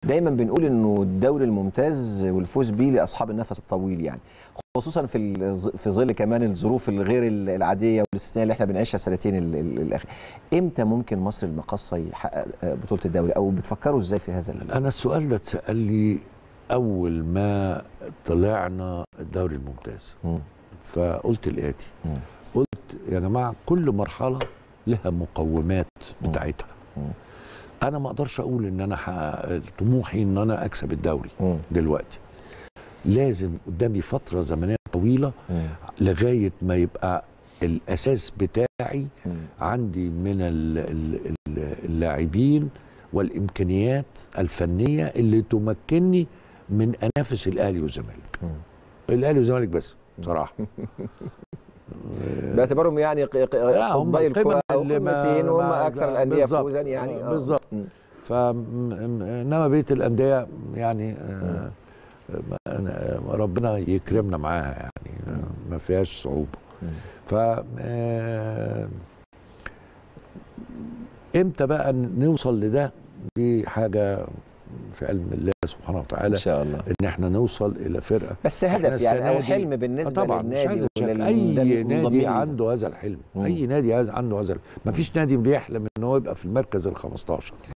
دايما بنقول انه الدوري الممتاز والفوز بيه لاصحاب النفس الطويل يعني خصوصا في الز- في ظل كمان الظروف الغير العاديه والاستثنائيه اللي احنا بنعيشها السنتين ال- ال- الاخيره امتى ممكن مصر المقاصه يحقق آه، بطوله الدوري او بتفكروا ازاي في هذا ال- انا السؤال ده اتسال لي اول ما طلعنا الدوري الممتاز مم. فقلت الاتي مم. قلت يا جماعه كل مرحله لها مقومات مم. بتاعتها مم. انا ما اقدرش اقول ان انا حقق طموحي ان انا اكسب الدوري مم. دلوقتي لازم قدامي فتره زمنيه طويله مم. لغايه ما يبقى الاساس بتاعي مم. عندي من ال- ال- ال- اللاعبين والامكانيات الفنيه اللي تمكنني من انافس الاهلي والزمالك مم. الاهلي والزمالك بس بصراحه باعتبارهم يعني ق- ق- لا، هم قطبي القمم الكرة اللي ما- وقمتين وهم ما- اكثر الانديه بالظبط. فوزا يعني آه، آه. بالظبط. مم. ف انما بقيه الانديه يعني آه، آه، ربنا يكرمنا معاها يعني آه، ما فيهاش صعوبه مم. ف آه، امتى بقى نوصل لده دي حاجه في علم الله سبحانه ان وتعالى شاء الله ان احنا نوصل الى فرقه بس إحنا هدف يعني السنة او دي- حلم آه بالنسبه طبعا مش عايز للنادي أشك. ولل- اي نادي للمنضمين. عنده هذا الحلم مم. اي نادي عايز- عنده هذا الحلم ما فيش نادي بيحلم ان هو يبقى في المركز ال 15